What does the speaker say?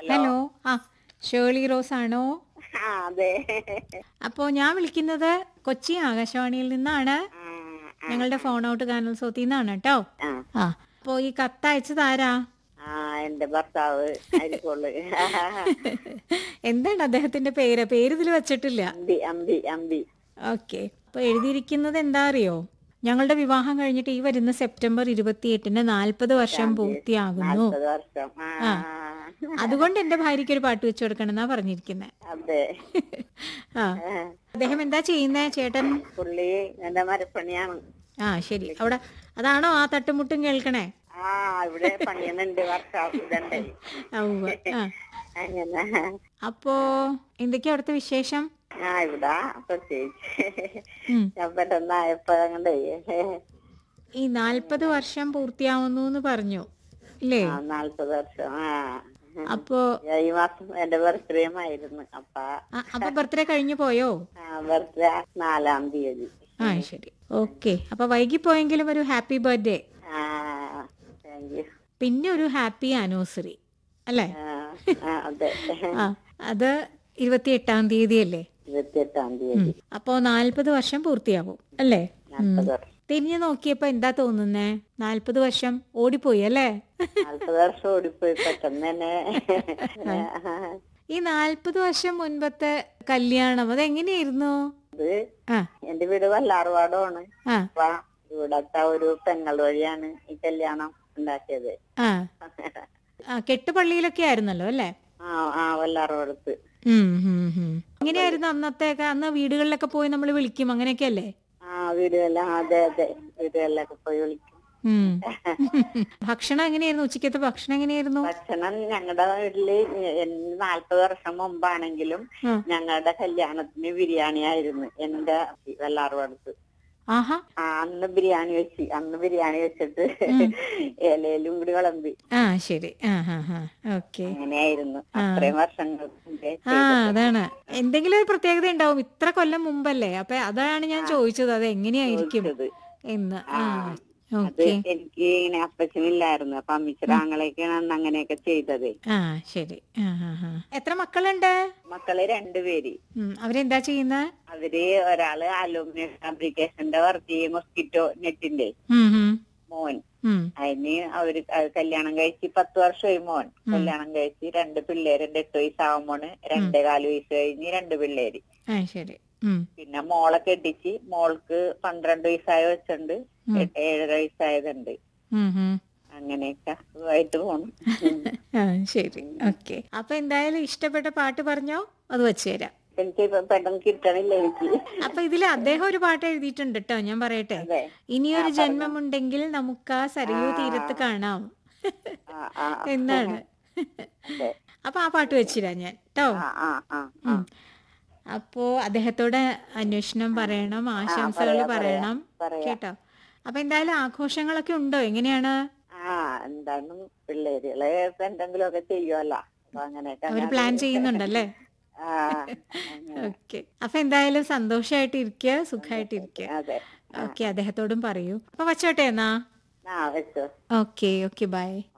Hello ആ Shirley rose ആണോ ആ അതെ അപ്പോൾ ഞാൻ വിളിക്കുന്നത് കൊച്ചി ആകാശവാണിയിൽ നിന്നാണ് ആ, ആ, ഞങ്ങളുടെ ഫോൺ ഔട്ട് ഗാനോത്സവത്തിൽ നിന്നാണ് കേട്ടോ ആ. ആ അപ്പോൾ ഈ കത്തയച്ചതാരാ ആ എന്റെ ഭർത്താവ് അരിക്കൊള്ളു എന്താണ് അദ്ദേഹത്തിന്റെ പേര് പേര് ഇതിൽ വെച്ചിട്ടില്ല അമ്പി അമ്പി അമ്പി ഓക്കെ അപ്പോൾ എഴുതിയിരിക്കുന്നത് എന്താ അറിയോ ഞങ്ങളുടെ വിവാഹം കഴിഞ്ഞിട്ട് ഈ വരുന്ന സെപ്റ്റംബർ ഇരുപത്തിയെട്ടിന് നാൽപ്പത് വർഷം പൂർത്തിയാകുന്നു നാൽപ്പത് വർഷം ആ അതുകൊണ്ട് എന്റെ ഭാര്യയ്ക്ക് ഒരു പാട്ട് വെച്ചു കൊടുക്കണം എന്നാ പറഞ്ഞിരിക്കുന്നത് അതെ ആ അദ്ദേഹം എന്താ ചെയ്യുന്നേ ചേട്ടൻ പുള്ളി എന്റെ മരപ്പണിയാണ് ആ ശരി അവിടെ അതാണോ ആ തട്ടുമുട്ടും കേൾക്കണേ ആ ഇവിടെ പണിയുന്നുണ്ട് വർഷം ഇതുണ്ട് ആ, ഉവ്വ്. ആ അങ്ങനെ അപ്പോ എന്തൊക്കെയാ അവിടുത്തെ വിശേഷം ആ ഇവിടെ പ്രത്യേകിച്ച് ഉം. ഞാൻ പെട്ടെന്നായപ്പോ അങ്ങോട്ടേ ഈ നാൽപ്പത് വർഷം പൂർത്തിയാവുന്നു എന്ന് പറഞ്ഞു ഇല്ലേ ആ നാൽപ്പത് വർഷം ആ അപ്പോ ഈ മാസം എന്റെ ബർത്ത്ഡേ ആയിരുന്നു അപ്പ ആ, അപ്പൊ ബർത്ത്ഡേ കഴിഞ്ഞു പോയോ ബർത്ത്ഡേ നാലാം തീയതി ആ ശരി ഓക്കെ അപ്പൊ വൈകി പോയെങ്കിലും ഒരു ഹാപ്പി ബർത്ത്ഡേ ആ താങ്ക് യു പിന്നെ ഒരു ഹാപ്പി ആനിവേഴ്സറി അല്ലേ ആ അതെ ആ അത് ഇരുപത്തി എട്ടാം തീയതി അല്ലേ ഇരുപത്തിയെട്ടാം തീയതി അപ്പോ നാൽപ്പത് വർഷം പൂർത്തിയാവും അല്ലേ നാൽപ്പത് വർഷം തിരിഞ്ഞു നോക്കിയപ്പോ എന്താ തോന്നുന്നേ നാൽപ്പത് വർഷം ഓടിപ്പോയി അല്ലേ നാൽപ്പത് വർഷം ഓടിപ്പോയി പെട്ടെന്ന് തന്നെ ഈ നാൽപ്പത് വർഷം മുൻപത്തെ കല്യാണം അതെങ്ങനെയായിരുന്നു അത് ആ എന്റെ വീട് വല്ലാർവാടമാണ് ആ അപ്പൊ ഇവിടത്തെ ഒരു പെങ്ങൾ വഴിയാണ് ഈ കല്യാണം ഉണ്ടാക്കിയത് ആ ആ കെട്ടുപള്ളിയിലൊക്കെ ആയിരുന്നല്ലോ അല്ലേ ആ ആ വല്ലാർവാടത്ത് ഉം, ഉം, ഉം. എങ്ങനെയായിരുന്നു അന്നത്തെ അന്ന് വീടുകളിലൊക്കെ പോയി നമ്മൾ വിളിക്കും അങ്ങനെയൊക്കെ അല്ലേ ആ വീടുകളിലും അതെ അതെ വീടുകളിലൊക്കെ പോയി വിളിക്കും ഉം. ഭക്ഷണം എങ്ങനെയായിരുന്നു ഉച്ചക്കത്തെ ഭക്ഷണം എങ്ങനെയായിരുന്നു ഭക്ഷണം ഞങ്ങളുടെ വീട്ടില് എൻ- നാൽപ്പത് വർഷം മുമ്പാണെങ്കിലും ആ. ഞങ്ങളുടെ കല്യാണത്തിന് ബിരിയാണി ആയിരുന്നു എന്റെ വല്ലാർവാടത്ത് ആഹാ ആ അന്ന് ബിരിയാണി വെച്ച് അന്ന് ബിരിയാണി വെച്ചിട്ട് ഇലയിലും കൂടി വിളമ്പി ആ ശരി ആ ഹാ ഹാ ഓക്കെ അങ്ങനെയായിരുന്നു അത്രയും വർഷങ്ങൾ മുമ്പേ ആ അതാണ് എന്തെങ്കിലും ഒരു പ്രത്യേകത ഉണ്ടാവും ഇത്ര കൊല്ലം മുമ്പല്ലേ അപ്പൊ അതാണ് ഞാൻ ചോദിച്ചത് അത് എങ്ങനെയായിരിക്കും ചെയ്തത്. എന്ന് ആ അത് ഓക്കെ എനിക്ക് ഇങ്ങനെ അപ്പച്ചനില്ലായിരുന്നു അപ്പൊ അമ്മച്ചിയുടെ ആങ്ങളെയൊക്കെയാണ് അന്ന് അങ്ങനെയൊക്കെ ചെയ്തത് ആ ശരി ആ ഹാ ഹാ എത്ര മക്കളുണ്ട് മക്കള് രണ്ടുപേര് ഉം, അവരെന്താ ചെയ്യുന്ന അവര് ഒരാള് അലൂമിനിയം ഫാബ്രിക്കേഷന്റെ വർക്ക് ചെയ്യും മൊസ്കിറ്റോ നെറ്റിന്റെ മോൻ അതിന് അവര് അത് കല്യാണം കഴിച്ച് പത്ത് വർഷമായി മോൻ കല്യാണം കഴിച്ച് രണ്ട് പിള്ളേര് രണ്ട് എട്ട് വയസ്സാവുമ്പോണ് രണ്ടേ കാല് വയസ്സ് കഴിഞ്ഞ് രണ്ട് പിള്ളേര് ആ ശരി ഉം, പിന്നെ മോളെ കെട്ടിച്ച് മോൾക്ക് പന്ത്രണ്ട് വയസ്സായ വെച്ചുണ്ട് ഏഴര വയസ്സായതുണ്ട് ഉം, ഉം. അങ്ങനെയൊക്കെ ആയിട്ട് പോണു ഉം. ആ ശരി ഓക്കെ അപ്പൊ എന്തായാലും ഇഷ്ടപ്പെട്ട പാട്ട് പറഞ്ഞോ അത് വെച്ചു തരാം എനിക്ക് ഇപ്പൊ പെട്ടെന്ന് കിട്ടണില്ല എനിക്ക് അപ്പൊ ഇതിൽ അദ്ദേഹം ഒരു പാട്ട് എഴുതിയിട്ടുണ്ട് കേട്ടോ ഞാൻ പറയട്ടെ അതെ ഇനിയൊരു ജന്മമുണ്ടെങ്കിൽ നമുക്ക് ആ സരയൂ തീരത്ത് കാണാം ആ ആ എന്നാണ് അതെ അപ്പൊ ആ പാട്ട് വെച്ചിരാ ഞാൻ കേട്ടോ ആ ആ ആ ആ. അപ്പോ അദ്ദേഹത്തോട് അന്വേഷണം പറയണം ആശംസകൾ പറയാം, പറയണം പറയാം. കേട്ടോ അപ്പൊ എന്തായാലും ആഘോഷങ്ങളൊക്കെ ഉണ്ടോ എങ്ങനെയാണ് ആ എന്താണ് പിള്ളേരുകള് ഇപ്പൊ എന്തെങ്കിലുമൊക്കെ ചെയ്യുമല്ലോ അപ്പൊ അങ്ങനെയൊക്കെ അവര് ഞാൻ- പ്ലാൻ ചെയ്യുന്നുണ്ടല്ലേ ആ അങ്ങനെ. ഓക്കെ അപ്പൊ എന്തായാലും സന്തോഷമായിട്ട് ഇരിക്കുക സുഖമായിട്ട് ഇരിക്കുക അതെ ഓക്കെ അദ്ദേഹത്തോടും പറയൂ അപ്പൊ വച്ചോട്ടെ എന്നാ ആ വെച്ചോ ഓക്കെ ഓക്കെ ബൈ